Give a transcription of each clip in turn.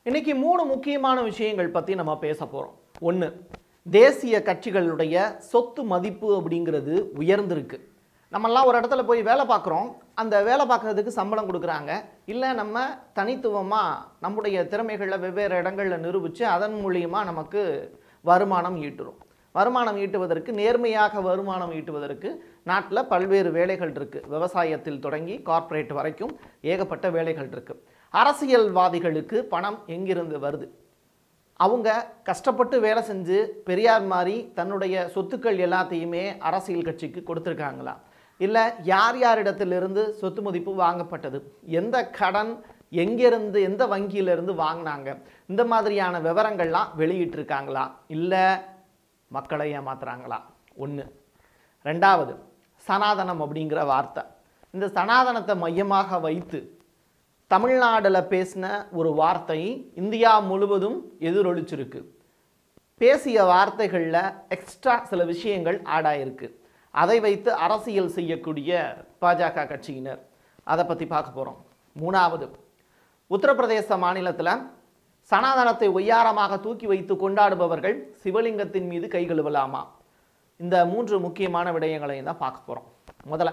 இன்னைக்கு மூணு முக்கியமான விஷயங்கள் பற்றி நம்ம பேச போகிறோம் ஒன்று தேசிய கட்சிகளுடைய சொத்து மதிப்பு அப்படிங்கிறது உயர்ந்திருக்கு நம்மெல்லாம் ஒரு இடத்துல போய் வேலை பார்க்குறோம் அந்த வேலை பார்க்கறதுக்கு சம்பளம் கொடுக்குறாங்க இல்லை நம்ம தனித்துவமாக நம்முடைய திறமைகளை வெவ்வேறு இடங்களில் நிரூபித்து அதன் மூலியமாக நமக்கு வருமானம் ஈட்டுறோம் வருமானம் ஈட்டுவதற்கு நேர்மையாக வருமானம் ஈட்டுவதற்கு நாட்டில் பல்வேறு வேலைகள் இருக்குது விவசாயத்தில் தொடங்கி கார்ப்பரேட் வரைக்கும் ஏகப்பட்ட வேலைகள் இருக்குது அரசியல்வாதிகளுக்கு பணம் எங்கிருந்து வருது அவங்க கஷ்டப்பட்டு வேலை செஞ்சு பெரியார் மாதிரி தன்னுடைய சொத்துக்கள் எல்லாத்தையுமே அரசியல் கட்சிக்கு கொடுத்துருக்காங்களா இல்லை யார் யாரிடத்திலிருந்து சொத்து மதிப்பு வாங்கப்பட்டது எந்த கடன் எங்கிருந்து எந்த வங்கியிலிருந்து வாங்கினாங்க இந்த மாதிரியான விவரங்கள்லாம் வெளியிட்டிருக்காங்களா இல்லை மக்களை ஏமாத்துறாங்களா ஒன்று ரெண்டாவது சனாதனம் அப்படிங்கிற வார்த்தை இந்த சனாதனத்தை மையமாக வைத்து தமிழ்நாடுல பேசின ஒரு வார்த்தை இந்தியா முழுவதும் எதிரொலிச்சிருக்கு பேசிய வார்த்தைகளில் எக்ஸ்ட்ரா சில விஷயங்கள் ஆட் ஆயிருக்கு அதை வைத்து அரசியல் செய்யக்கூடிய பாஜக கட்சியினர் அதை பற்றி பார்க்க போகிறோம் மூணாவது உத்தரப்பிரதேச மாநிலத்தில் சனாதனத்தை ஒய்யாரமாக தூக்கி வைத்து கொண்டாடுபவர்கள் சிவலிங்கத்தின் மீது கை கழுவலாமா இந்த மூன்று முக்கியமான விடயங்களையும் தான் பார்க்க போகிறோம் முதல்ல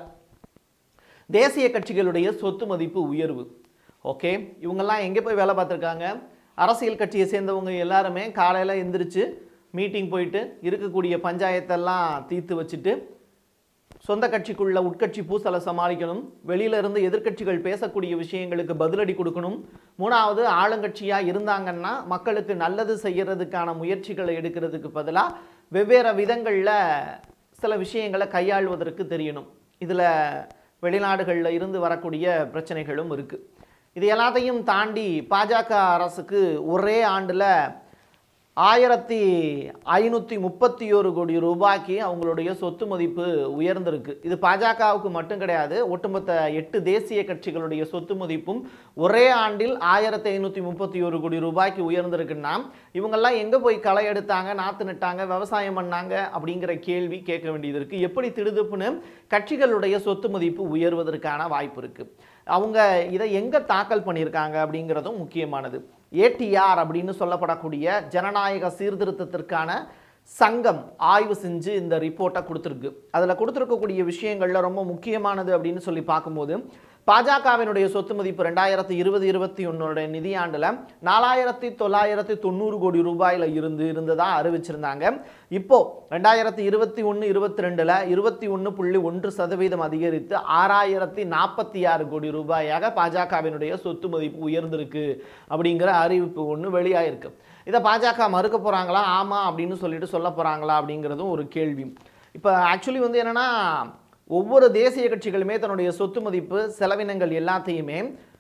தேசிய கட்சிகளுடைய சொத்து மதிப்பு உயர்வு ஓகே இவங்கெல்லாம் எங்கே போய் வேலை பார்த்துருக்காங்க அரசியல் கட்சியை சேர்ந்தவங்க எல்லாருமே காலையில் எந்திரிச்சு மீட்டிங் போயிட்டு இருக்கக்கூடிய பஞ்சாயத்தெல்லாம் தீர்த்து வச்சுட்டு சொந்த கட்சிக்குள்ள உட்கட்சி பூசலை சமாளிக்கணும் வெளியில இருந்து எதிர்க்கட்சிகள் பேசக்கூடிய விஷயங்களுக்கு பதிலடி கொடுக்கணும் மூணாவது ஆளுங்கட்சியா இருந்தாங்கன்னா மக்களுக்கு நல்லது செய்யறதுக்கான முயற்சிகளை எடுக்கிறதுக்கு பதிலாக வெவ்வேறு விதங்கள்ல சில விஷயங்களை கையாள்வதற்கு தெரியணும் இதுல வெளிநாடுகளில் இருந்து வரக்கூடிய பிரச்சனைகளும் இருக்கு இது எல்லாத்தையும் தாண்டி பாஜக அரசுக்கு ஒரே ஆண்டுல ஆயிரத்தி ஐநூற்றி முப்பத்தி ஒரு கோடி ரூபாய்க்கு அவங்களுடைய சொத்து மதிப்பு உயர்ந்திருக்கு இது பாஜகவுக்கு மட்டும் கிடையாது ஒட்டுமொத்த எட்டு தேசிய கட்சிகளுடைய சொத்து மதிப்பும் ஒரே ஆண்டில் ஆயிரத்தி ஐநூற்றி முப்பத்தி ஒரு கோடி ரூபாய்க்கு உயர்ந்திருக்குன்னா இவங்கெல்லாம் எங்கே போய் களை எடுத்தாங்க நாற்று நட்டாங்க விவசாயம் பண்ணாங்க அப்படிங்கிற கேள்வி கேட்க வேண்டியது இருக்குது எப்படி திடுதுப்புன்னு கட்சிகளுடைய சொத்து மதிப்பு உயர்வதற்கான வாய்ப்பு இருக்குது அவங்க இதை எங்கே தாக்கல் பண்ணியிருக்காங்க அப்படிங்கிறதும் முக்கியமானது ஏடிஆர் அப்படின்னு சொல்லப்படக்கூடிய ஜனநாயக சீர்திருத்தத்திற்கான சங்கம் ஆய்வு செஞ்சு இந்த ரிப்போர்ட்டை கொடுத்துருக்கு அதில் கொடுத்துருக்கக்கூடிய விஷயங்களில் ரொம்ப முக்கியமானது அப்படின்னு சொல்லி பார்க்கும்போது பாஜகவினுடைய சொத்து மதிப்பு ரெண்டாயிரத்தி இருபது இருபத்தி ஒன்னுடைய நிதியாண்டில் நாலாயிரத்தி தொள்ளாயிரத்தி தொண்ணூறு கோடி ரூபாயில் இருந்து இருந்ததா அறிவிச்சிருந்தாங்க இப்போ ரெண்டாயிரத்தி இருபத்தி ஒன்று இருபத்தி ரெண்டில் இருபத்தி ஒன்று புள்ளி ஒன்று சதவீதம் அதிகரித்து ஆறாயிரத்தி நாற்பத்தி ஆறு கோடி ரூபாயாக பாஜகவினுடைய சொத்து மதிப்பு உயர்ந்திருக்கு அப்படிங்கிற அறிவிப்பு ஒன்று வெளியாயிருக்கு இதை பாஜக மறுக்க போகிறாங்களா ஆமாம் அப்படின்னு சொல்லிட்டு சொல்ல போகிறாங்களா அப்படிங்கிறதும் ஒரு கேள்வி இப்போ ஆக்சுவலி வந்து என்னென்னா ஒவ்வொரு தேசிய கட்சிகளுமே தன்னுடைய சொத்து மதிப்பு செலவினங்கள் எல்லாத்தையுமே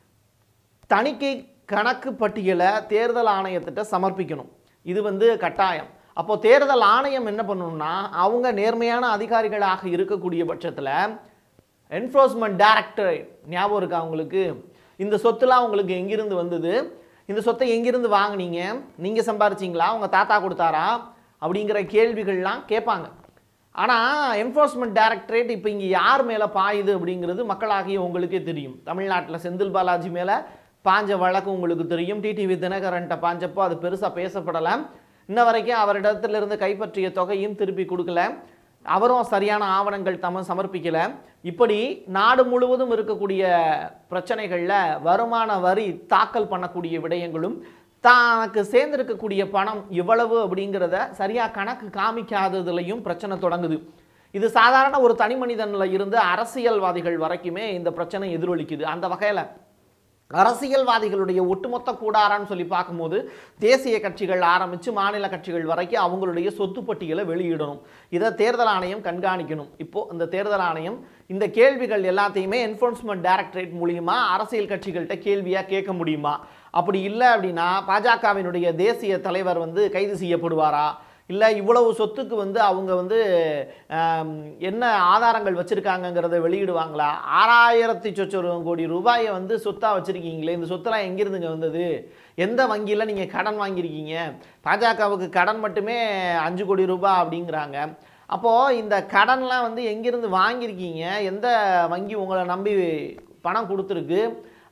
தணிக்கை கணக்கு பட்டியலை தேர்தல் ஆணையத்திட்ட சமர்ப்பிக்கணும் இது வந்து கட்டாயம் அப்போ தேர்தல் ஆணையம் என்ன பண்ணணும்னா அவங்க நேர்மையான அதிகாரிகளாக இருக்கக்கூடிய பட்சத்தில் என்ஃபோர்ஸ்மெண்ட் டைரக்டரேட் ஞாபகம் இருக்கா அவங்களுக்கு இந்த சொத்துலாம் உங்களுக்கு எங்கிருந்து வந்தது இந்த சொத்தை எங்கிருந்து வாங்குனீங்க நீங்கள் சம்பாரிச்சிங்களா உங்கள் தாத்தா கொடுத்தாரா அப்படிங்கிற கேள்விகள்லாம் கேட்பாங்க ஆனால் என்ஃபோர்ஸ்மெண்ட் டைரக்டரேட் இப்போ இங்கே யார் மேலே பாயுது அப்படிங்கிறது மக்களாகிய உங்களுக்கே தெரியும் தமிழ்நாட்டில் செந்தில் பாலாஜி மேலே பாஞ்ச வழக்கு உங்களுக்கு தெரியும் டிடிவி தினகரன்ட்ட பாஞ்சப்போ அது பெருசாக பேசப்படலை இன்ன வரைக்கும் அவரிடத்திலிருந்து கைப்பற்றிய தொகையும் திருப்பி கொடுக்கல அவரும் சரியான ஆவணங்கள் தம சமர்ப்பிக்கல இப்படி நாடு முழுவதும் இருக்கக்கூடிய பிரச்சனைகளில் வருமான வரி தாக்கல் பண்ணக்கூடிய விடயங்களும் தனக்கு சேர்ந்திருக்கக்கூடிய பணம் இவ்வளவு அப்படிங்கிறத சரியாக கணக்கு காமிக்காததுலையும் பிரச்சனை தொடங்குது இது சாதாரண ஒரு தனி மனிதனில் இருந்து அரசியல்வாதிகள் வரைக்குமே இந்த பிரச்சனை எதிரொலிக்குது அந்த வகையில் அரசியல்வாதிகளுடைய ஒட்டுமொத்த கூடாரான்னு சொல்லி பார்க்கும்போது தேசிய கட்சிகள் ஆரம்பித்து மாநில கட்சிகள் வரைக்கும் அவங்களுடைய சொத்து பட்டியலை வெளியிடணும் இதை தேர்தல் ஆணையம் கண்காணிக்கணும் இப்போது இந்த தேர்தல் ஆணையம் இந்த கேள்விகள் எல்லாத்தையுமே என்ஃபோர்ஸ்மெண்ட் டைரக்டரேட் மூலியமா அரசியல் கட்சிகள்கிட்ட கேள்வியாக கேட்க முடியுமா அப்படி இல்லை அப்படின்னா பாஜகவினுடைய தேசிய தலைவர் வந்து கைது செய்யப்படுவாரா இல்லை இவ்வளவு சொத்துக்கு வந்து அவங்க வந்து ஆம், என்ன ஆதாரங்கள் வச்சுருக்காங்கங்கிறத வெளியிடுவாங்களா ஆறாயிரத்தி சொச்சம் கோடி ரூபாயை வந்து சொத்தாக வச்சுருக்கீங்களே இந்த சொத்தெல்லாம் எங்கேருந்துங்க வந்தது எந்த வங்கியில் நீங்கள் கடன் வாங்கியிருக்கீங்க பாஜகவுக்கு கடன் மட்டுமே அஞ்சு கோடி ரூபாய் அப்படிங்கிறாங்க அப்போது இந்த கடன்லாம் வந்து எங்கேருந்து வாங்கியிருக்கீங்க எந்த வங்கி உங்களை நம்பி பணம் கொடுத்துருக்கு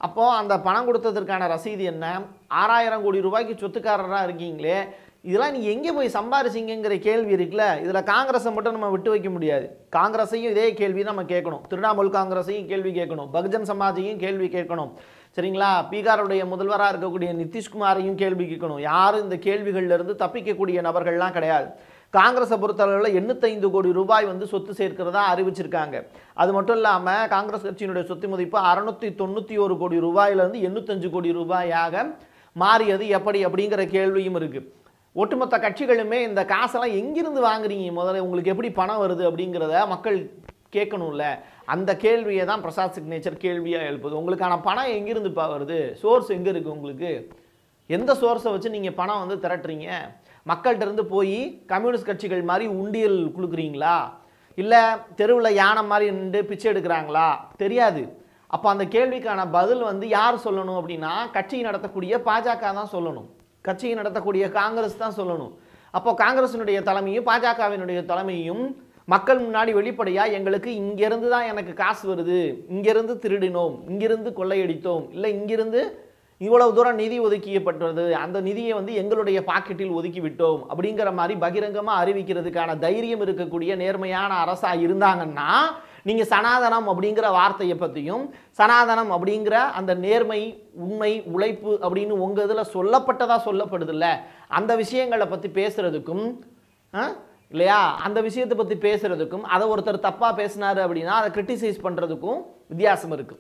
அப்போ அந்த பணம் கொடுத்ததற்கான ரசீது என்ன ஆறாயிரம் கோடி ரூபாய்க்கு சொத்துக்காரராக இருக்கீங்களே இதெல்லாம் நீ எங்கே போய் சம்பாரிச்சிங்கிற கேள்வி இருக்குல்ல இதில் காங்கிரஸை மட்டும் நம்ம விட்டு வைக்க முடியாது காங்கிரஸையும் இதே கேள்வி நம்ம கேட்கணும் திரிணாமுல் காங்கிரஸையும் கேள்வி கேட்கணும் பகுஜன் சமாஜையும் கேள்வி கேட்கணும் சரிங்களா பீகாருடைய முதல்வராக இருக்கக்கூடிய நிதிஷ்குமாரையும் கேள்வி கேட்கணும் யாரும் இந்த கேள்விகள்ல இருந்து தப்பிக்கக்கூடிய நபர்கள்லாம் கிடையாது காங்கிரஸை பொறுத்தளவில் எண்ணூத்தைந்து கோடி ரூபாய் வந்து சொத்து சேர்க்கிறதா அறிவிச்சிருக்காங்க அது மட்டும் இல்லாமல் காங்கிரஸ் கட்சியினுடைய சொத்து மதிப்பு அறுநூத்தி தொண்ணூற்றி ஒரு கோடி ரூபாயிலிருந்து எண்ணூத்தஞ்சு கோடி ரூபாயாக மாறியது எப்படி அப்படிங்கிற கேள்வியும் இருக்குது ஒட்டுமொத்த கட்சிகளுமே இந்த காசெல்லாம் எங்கிருந்து வாங்குறீங்க முதல்ல உங்களுக்கு எப்படி பணம் வருது அப்படிங்கிறத மக்கள் கேட்கணும்ல அந்த கேள்வியை தான் பிரசாத் சிக்னேச்சர் கேள்வியாக எழுப்புது உங்களுக்கான பணம் எங்கிருந்துப்பா வருது சோர்ஸ் எங்கே இருக்குது உங்களுக்கு எந்த சோர்ஸை வச்சு நீங்கள் பணம் வந்து திரட்டுறீங்க மக்கள்கிட்ட இருந்து போய் கம்யூனிஸ்ட் கட்சிகள் மாதிரி உண்டியல் கொடுக்குறீங்களா இல்லை தெருவில் யானை மாதிரி நின்று பிச்சை எடுக்கிறாங்களா தெரியாது அப்போ அந்த கேள்விக்கான பதில் வந்து யார் சொல்லணும் அப்படின்னா கட்சி நடத்தக்கூடிய பாஜக தான் சொல்லணும் கட்சியை நடத்தக்கூடிய காங்கிரஸ் தான் சொல்லணும் அப்போ காங்கிரசினுடைய தலைமையும் பாஜகவினுடைய தலைமையும் மக்கள் முன்னாடி வெளிப்படையாக எங்களுக்கு இங்கேருந்து தான் எனக்கு காசு வருது இங்கேருந்து திருடினோம் இங்கிருந்து கொள்ளையடித்தோம் இல்லை இங்கிருந்து இவ்வளவு தூரம் நிதி ஒதுக்கியப்பட்டது அந்த நிதியை வந்து எங்களுடைய பாக்கெட்டில் ஒதுக்கி விட்டோம் அப்படிங்கிற மாதிரி பகிரங்கமாக அறிவிக்கிறதுக்கான தைரியம் இருக்கக்கூடிய நேர்மையான அரசாக இருந்தாங்கன்னா நீங்கள் சனாதனம் அப்படிங்கிற வார்த்தையை பற்றியும் சனாதனம் அப்படிங்கிற அந்த நேர்மை உண்மை உழைப்பு அப்படின்னு உங்கள் இதில் சொல்லப்பட்டதா சொல்லப்படுதில்ல அந்த விஷயங்களை பற்றி பேசுறதுக்கும் ஆ? இல்லையா அந்த விஷயத்தை பற்றி பேசுறதுக்கும் அதை ஒருத்தர் தப்பாக பேசினாரு அப்படின்னா அதை கிரிட்டிசைஸ் பண்ணுறதுக்கும் வித்தியாசம் இருக்குது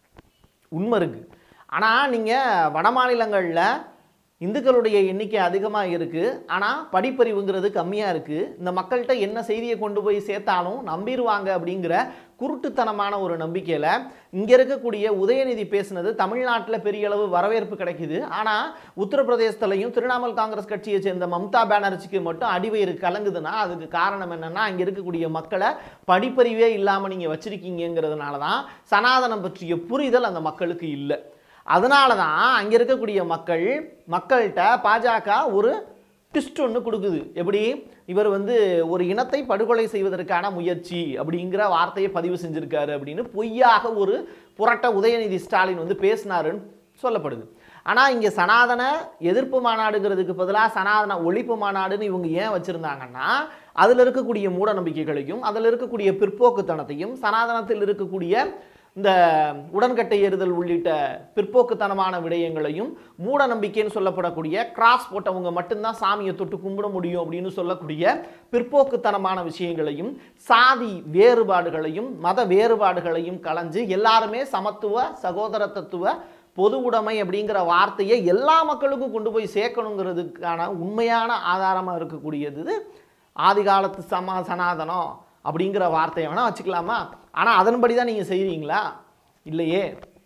உண்மை இருக்குது ஆனால் நீங்கள் வட மாநிலங்களில் இந்துக்களுடைய எண்ணிக்கை அதிகமாக இருக்குது ஆனால் படிப்பறிவுங்கிறது கம்மியாக இருக்குது இந்த மக்கள்கிட்ட என்ன செய்தியை கொண்டு போய் சேர்த்தாலும் நம்பிடுவாங்க அப்படிங்கிற குருட்டுத்தனமான ஒரு நம்பிக்கையில் இங்கே இருக்கக்கூடிய உதயநிதி பேசுனது தமிழ்நாட்டில் பெரிய அளவு வரவேற்பு கிடைக்குது ஆனால் உத்தரப்பிரதேசத்துலையும் திரிணாமுல் காங்கிரஸ் கட்சியை சேர்ந்த மம்தா பானர்ஜிக்கு மட்டும் அடிவயிறு கலங்குதுன்னா அதுக்கு காரணம் என்னன்னா அங்கே இருக்கக்கூடிய மக்களை படிப்பறிவே இல்லாமல் நீங்கள் வச்சிருக்கீங்கிறதுனால தான் சனாதனம் பற்றிய புரிதல் அந்த மக்களுக்கு இல்லை அதனால தான் அங்கே இருக்கக்கூடிய மக்கள் மக்கள்கிட்ட பாஜக ஒரு ட்விஸ்ட் ஒன்று கொடுக்குது எப்படி இவர் வந்து ஒரு இனத்தை படுகொலை செய்வதற்கான முயற்சி அப்படிங்கிற வார்த்தையை பதிவு செஞ்சிருக்காரு அப்படின்னு பொய்யாக ஒரு புரட்ட உதயநிதி ஸ்டாலின் வந்து பேசினாருன்னு சொல்லப்படுது ஆனால் இங்கே சனாதன எதிர்ப்பு மாநாடுங்கிறதுக்கு பதிலாக சனாதன ஒழிப்பு மாநாடுன்னு இவங்க ஏன் வச்சுருந்தாங்கன்னா அதில் இருக்கக்கூடிய மூட நம்பிக்கைகளையும் அதில் இருக்கக்கூடிய பிற்போக்குத்தனத்தையும் சனாதனத்தில் இருக்கக்கூடிய இந்த உடன்கட்டை ஏறுதல் உள்ளிட்ட பிற்போக்குத்தனமான விடயங்களையும் மூட நம்பிக்கைன்னு சொல்லப்படக்கூடிய கிராஸ் போட்டவங்க மட்டும்தான் சாமியை தொட்டு கும்பிட முடியும் அப்படின்னு சொல்லக்கூடிய பிற்போக்குத்தனமான விஷயங்களையும் சாதி வேறுபாடுகளையும் மத வேறுபாடுகளையும் களைஞ்சு எல்லாருமே சமத்துவ சகோதரத்துவ பொது உடைமை அப்படிங்கிற வார்த்தையை எல்லா மக்களுக்கும் கொண்டு போய் சேர்க்கணுங்கிறதுக்கான உண்மையான ஆதாரமாக இருக்கக்கூடியது இது ஆதி காலத்து சமா சனாதனம் அப்படிங்கிற வார்த்தையை வேணால் வச்சுக்கலாமா ஆனால் அதன்படி தான் நீங்கள் செய்கிறீங்களா இல்லையே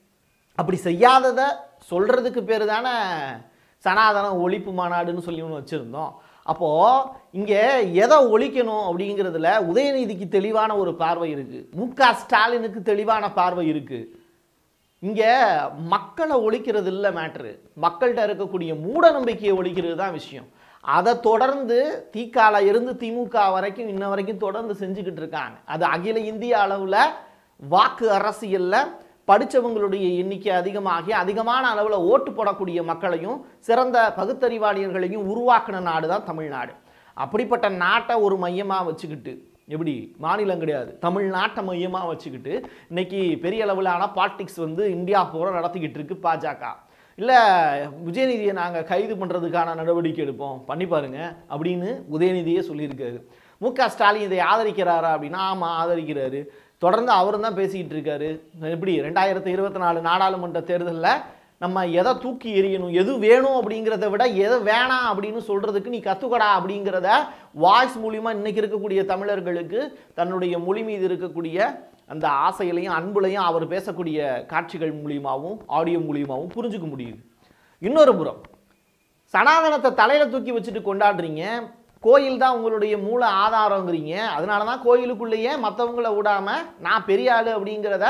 அப்படி செய்யாததை சொல்கிறதுக்கு பேர் தானே சனாதன ஒழிப்பு மாநாடுன்னு சொல்லி ஒன்று வச்சுருந்தோம் அப்போது இங்கே எதை ஒழிக்கணும் அப்படிங்கிறதுல உதயநிதிக்கு தெளிவான ஒரு பார்வை இருக்குது மு க ஸ்டாலினுக்கு தெளிவான பார்வை இருக்குது இங்கே மக்களை ஒழிக்கிறது இல்லை மேட்ரு மக்கள்கிட்ட இருக்கக்கூடிய மூட நம்பிக்கையை ஒழிக்கிறது தான் விஷயம் அதை தொடர்ந்து திகால இருந்து திமுக வரைக்கும் இன்ன வரைக்கும் தொடர்ந்து செஞ்சுக்கிட்டு இருக்காங்க அது அகில இந்திய அளவில் வாக்கு அரசியலில் படித்தவங்களுடைய எண்ணிக்கை அதிகமாகி அதிகமான அளவில் ஓட்டு போடக்கூடிய மக்களையும் சிறந்த பகுத்தறிவாளியர்களையும் உருவாக்கின நாடு தான் தமிழ்நாடு அப்படிப்பட்ட நாட்டை ஒரு மையமாக வச்சுக்கிட்டு எப்படி மாநிலம் கிடையாது தமிழ்நாட்டை மையமாக வச்சுக்கிட்டு இன்னைக்கு பெரிய அளவிலான பாலிடிக்ஸ் வந்து இந்தியா பூரா நடத்திக்கிட்டு இருக்கு பாஜக இல்லை உதயநிதியை நாங்கள் கைது பண்ணுறதுக்கான நடவடிக்கை எடுப்போம் பண்ணி பாருங்க அப்படின்னு உதயநிதியே சொல்லியிருக்காரு மு க ஸ்டாலின் இதை ஆதரிக்கிறாரா அப்படின்னா ஆமாம் ஆதரிக்கிறாரு தொடர்ந்து அவரும் தான் பேசிக்கிட்டு இருக்காரு எப்படி ரெண்டாயிரத்தி இருபத்தி நாலு நாடாளுமன்ற தேர்தலில் நம்ம எதை தூக்கி எறியணும் எது வேணும் அப்படிங்கிறத விட எதை வேணாம் அப்படின்னு சொல்கிறதுக்கு நீ கற்றுக்கடா அப்படிங்கிறத வாய்ஸ் மூலிமா இன்னைக்கு இருக்கக்கூடிய தமிழர்களுக்கு தன்னுடைய மொழி மீது இருக்கக்கூடிய அந்த ஆசையிலையும் அன்புலையும் அவர் பேசக்கூடிய காட்சிகள் மூலியமாகவும் ஆடியோ மூலியமாகவும் புரிஞ்சுக்க முடியுது இன்னொரு புறம் சனாதனத்தை தலையில் தூக்கி வச்சுட்டு கொண்டாடுறீங்க கோயில் தான் உங்களுடைய மூல ஆதாரங்கிறீங்க அதனால தான் கோயிலுக்குள்ளேயே மற்றவங்கள விடாம நான் பெரிய ஆளு அப்படிங்கிறத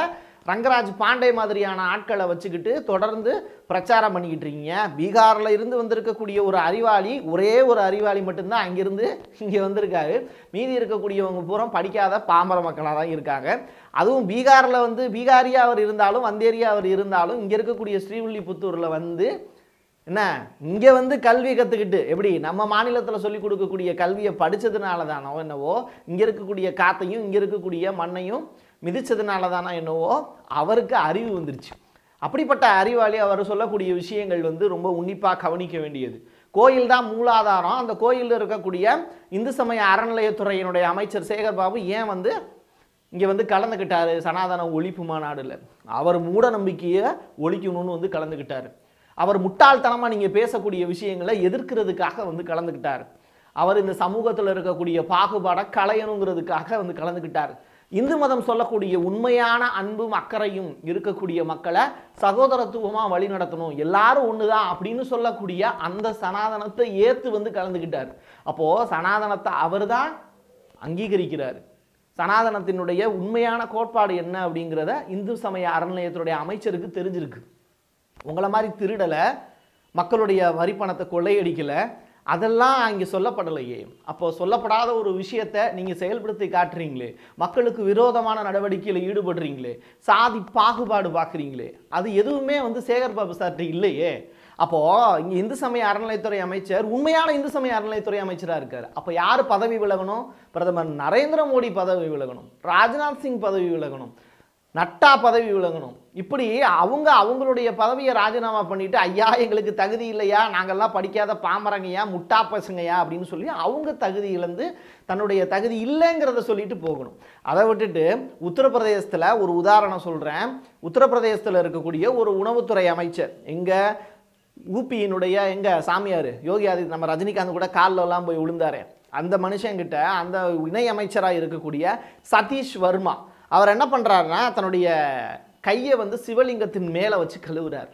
ரங்கராஜ் பாண்டே மாதிரியான ஆட்களை வச்சுக்கிட்டு தொடர்ந்து பிரச்சாரம் பண்ணிக்கிட்டு இருக்கீங்க பீகாரில் இருந்து வந்திருக்கக்கூடிய ஒரு அறிவாளி ஒரே ஒரு அறிவாளி மட்டும்தான் அங்கிருந்து இங்கே வந்திருக்காரு மீதி இருக்கக்கூடியவங்க பூரா படிக்காத பாமர மக்களாக தான் இருக்காங்க அதுவும் பீகாரில் வந்து பீகாரியா அவர் இருந்தாலும் வந்தேரியா அவர் இருந்தாலும் இங்கே இருக்கக்கூடிய ஸ்ரீவில்லிபுத்தூரில் வந்து என்ன இங்கே வந்து கல்வி கற்றுக்கிட்டு எப்படி நம்ம மாநிலத்தில் சொல்லிக் கொடுக்கக்கூடிய கல்வியை படித்ததுனால தானோ என்னவோ இங்கே இருக்கக்கூடிய காத்தையும் இங்கே இருக்கக்கூடிய மண்ணையும் மிதிச்சதுனால தானோ என்னவோ அவருக்கு அறிவு வந்துருச்சு அப்படிப்பட்ட அறிவாளி அவர் சொல்லக்கூடிய விஷயங்கள் வந்து ரொம்ப உன்னிப்பாக கவனிக்க வேண்டியது கோயில் தான் மூலாதாரம் அந்த கோயிலில் இருக்கக்கூடிய இந்து சமய அறநிலையத்துறையினுடைய அமைச்சர் சேகர் பாபு ஏன் வந்து இங்கே வந்து கலந்துக்கிட்டாரு சனாதன ஒழிப்பு மாநாடுல அவர் மூட நம்பிக்கையை ஒழிக்கணும்னு வந்து கலந்துக்கிட்டாரு அவர் முட்டாள்தனமாக நீங்கள் பேசக்கூடிய விஷயங்களை எதிர்க்கிறதுக்காக வந்து கலந்துக்கிட்டார் அவர் இந்த சமூகத்தில் இருக்கக்கூடிய பாகுபாடை களையணுங்கிறதுக்காக வந்து கலந்துக்கிட்டார் இந்து மதம் சொல்லக்கூடிய உண்மையான அன்பும் அக்கறையும் இருக்கக்கூடிய மக்களை சகோதரத்துவமாக வழி நடத்தணும் எல்லாரும் ஒன்று தான் அப்படின்னு சொல்லக்கூடிய அந்த சனாதனத்தை ஏற்று வந்து கலந்துக்கிட்டார் அப்போது சனாதனத்தை அவர் தான் அங்கீகரிக்கிறார் சனாதனத்தினுடைய உண்மையான கோட்பாடு என்ன அப்படிங்கிறத இந்து சமய அறநிலையத்துடைய அமைச்சருக்கு தெரிஞ்சிருக்கு உங்களை மாதிரி திருடலை மக்களுடைய வரி பணத்தை கொள்ளையடிக்கலை அதெல்லாம் இங்கே சொல்லப்படலையே அப்போ சொல்லப்படாத ஒரு விஷயத்தை நீங்கள் செயல்படுத்தி காட்டுறீங்களே மக்களுக்கு விரோதமான நடவடிக்கையில் ஈடுபடுறீங்களே சாதி பாகுபாடு பார்க்குறீங்களே அது எதுவுமே வந்து சேகர் பாபு சார்ட்ட இல்லையே அப்போது இங்கே இந்து சமய அறநிலையத்துறை அமைச்சர் உண்மையான இந்து சமய அறநிலையத்துறை அமைச்சராக இருக்கார் அப்போ யார் பதவி விலகணும் பிரதமர் நரேந்திர மோடி பதவி விலகணும் ராஜ்நாத் சிங் பதவி விலகணும் நட்டா பதவி விலகணும் இப்படி அவங்க அவங்களுடைய பதவியை ராஜினாமா பண்ணிட்டு ஐயா எங்களுக்கு தகுதி இல்லையா நாங்கள்லாம் படிக்காத பாமரங்கய்யா முட்டா பசங்கய்யா அப்படின்னு சொல்லி அவங்க தகுதி இழந்து தன்னுடைய தகுதி இல்லைங்கிறத சொல்லிட்டு போகணும் அதை விட்டுட்டு உத்தரப்பிரதேசத்தில் ஒரு உதாரணம் சொல்கிறேன் உத்தரப்பிரதேசத்தில் இருக்கக்கூடிய ஒரு உணவுத்துறை அமைச்சர் எங்கே ஊபியினுடைய எங்க சாமியார் யோகி ஆதித்ய நம்ம ரஜினிகாந்த் கூட கால்ல எல்லாம் போய் விழுந்தாரு அந்த மனுஷங்கிட்ட அந்த இணை அமைச்சராக இருக்கக்கூடிய சதீஷ் வர்மா அவர் என்ன பண்றாருன்னா தன்னுடைய கையை வந்து சிவலிங்கத்தின் மேலே வச்சு கழுவுறார்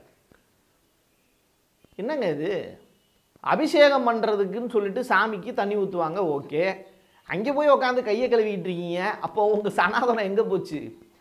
என்னங்க இது அபிஷேகம் பண்ணுறதுக்குன்னு சொல்லிட்டு சாமிக்கு தண்ணி ஊற்றுவாங்க ஓகே அங்கே போய் உட்காந்து கையை கழுவிட்டு இருக்கீங்க அப்போது உங்கள் சனாதனம் எங்கே போச்சு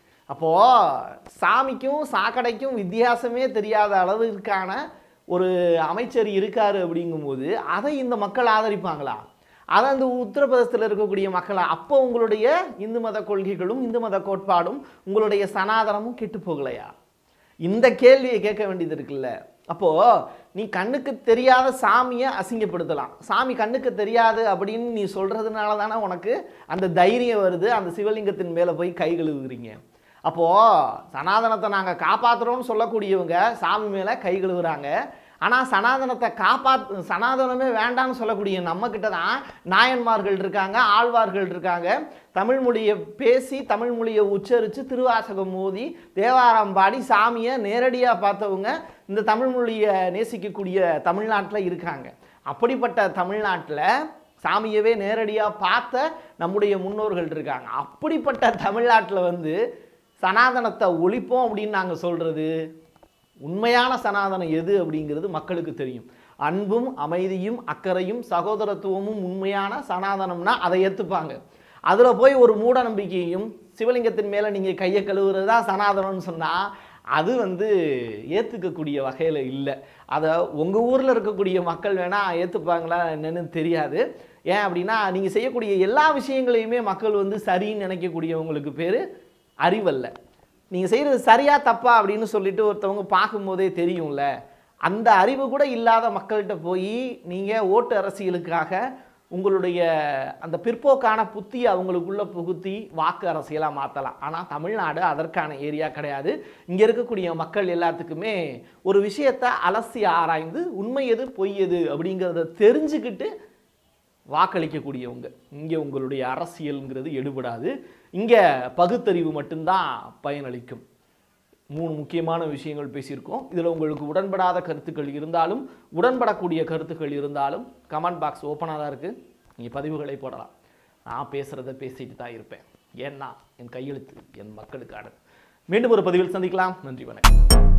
அப்போது சாமிக்கும் சாக்கடைக்கும் வித்தியாசமே தெரியாத அளவிற்கான ஒரு அமைச்சர் இருக்காரு அப்படிங்கும்போது அதை இந்த மக்கள் ஆதரிப்பாங்களா அதை அந்த உத்தரப்பிரதேசத்தில் இருக்கக்கூடிய மக்கள் அப்போ உங்களுடைய இந்து மத கொள்கைகளும் இந்து மத கோட்பாடும் உங்களுடைய சனாதனமும் கெட்டு போகலையா இந்த கேள்வியை கேட்க வேண்டியது இருக்குல்ல அப்போ நீ கண்ணுக்கு தெரியாத சாமியை அசிங்கப்படுத்தலாம் சாமி கண்ணுக்கு தெரியாது அப்படின்னு நீ சொல்றதுனால தானே உனக்கு அந்த தைரியம் வருது அந்த சிவலிங்கத்தின் மேலே போய் கை கழுவுகிறீங்க அப்போ சனாதனத்தை நாங்கள் காப்பாத்துறோம்னு சொல்லக்கூடியவங்க சாமி மேலே கை கழுவுறாங்க ஆனால் சனாதனத்தை காப்பாத் சனாதனமே வேண்டாம்னு சொல்லக்கூடிய நம்மக்கிட்ட தான் நாயன்மார்கள் இருக்காங்க ஆழ்வார்கள் இருக்காங்க தமிழ் மொழியை பேசி தமிழ் மொழியை உச்சரித்து திருவாசகம் மோதி தேவாரம் பாடி சாமியை நேரடியாக பார்த்தவங்க இந்த தமிழ் மொழியை நேசிக்கக்கூடிய தமிழ்நாட்டில் இருக்காங்க அப்படிப்பட்ட தமிழ்நாட்டில் சாமியவே நேரடியாக பார்த்த நம்முடைய முன்னோர்கள் இருக்காங்க அப்படிப்பட்ட தமிழ்நாட்டில் வந்து சனாதனத்தை ஒழிப்போம் அப்படின்னு நாங்கள் சொல்கிறது உண்மையான சனாதனம் எது அப்படிங்கிறது மக்களுக்கு தெரியும் அன்பும் அமைதியும் அக்கறையும் சகோதரத்துவமும் உண்மையான சனாதனம்னா அதை ஏற்றுப்பாங்க அதில் போய் ஒரு மூட நம்பிக்கையும் சிவலிங்கத்தின் மேலே நீங்கள் கையை கழுவுறது தான் சனாதனம்னு சொன்னால் அது வந்து ஏற்றுக்கக்கூடிய வகையில் இல்லை அதை உங்கள் ஊரில் இருக்கக்கூடிய மக்கள் வேணால் ஏற்றுப்பாங்களா என்னன்னு தெரியாது ஏன் அப்படின்னா நீங்கள் செய்யக்கூடிய எல்லா விஷயங்களையுமே மக்கள் வந்து சரின்னு நினைக்கக்கூடியவங்களுக்கு பேர் அறிவல்ல நீங்கள் செய்கிறது சரியா தப்பா அப்படின்னு சொல்லிட்டு ஒருத்தவங்க பார்க்கும்போதே தெரியும்ல அந்த அறிவு கூட இல்லாத மக்கள்கிட்ட போய் நீங்கள் ஓட்டு அரசியலுக்காக உங்களுடைய அந்த பிற்போக்கான புத்தியை அவங்களுக்குள்ள புகுத்தி வாக்கு அரசியலாக மாற்றலாம் ஆனால் தமிழ்நாடு அதற்கான ஏரியா கிடையாது இங்கே இருக்கக்கூடிய மக்கள் எல்லாத்துக்குமே ஒரு விஷயத்தை அலசி ஆராய்ந்து உண்மை எது பொய் எது அப்படிங்கிறத தெரிஞ்சுக்கிட்டு வாக்களிக்கக்கூடியவங்க இங்கே உங்களுடைய அரசியல்ங்கிறது எடுபடாது இங்கே பகுத்தறிவு மட்டும்தான் பயனளிக்கும் மூணு முக்கியமான விஷயங்கள் பேசியிருக்கோம் இதில் உங்களுக்கு உடன்படாத கருத்துக்கள் இருந்தாலும் உடன்படக்கூடிய கருத்துக்கள் இருந்தாலும் கமெண்ட் பாக்ஸ் ஓப்பனாக தான் இருக்குது நீங்கள் பதிவுகளை போடலாம் நான் பேசுகிறத பேசிட்டு தான் இருப்பேன் ஏன்னா என் கையெழுத்து என் மக்களுக்கானது மீண்டும் ஒரு பதிவில் சந்திக்கலாம் நன்றி வணக்கம்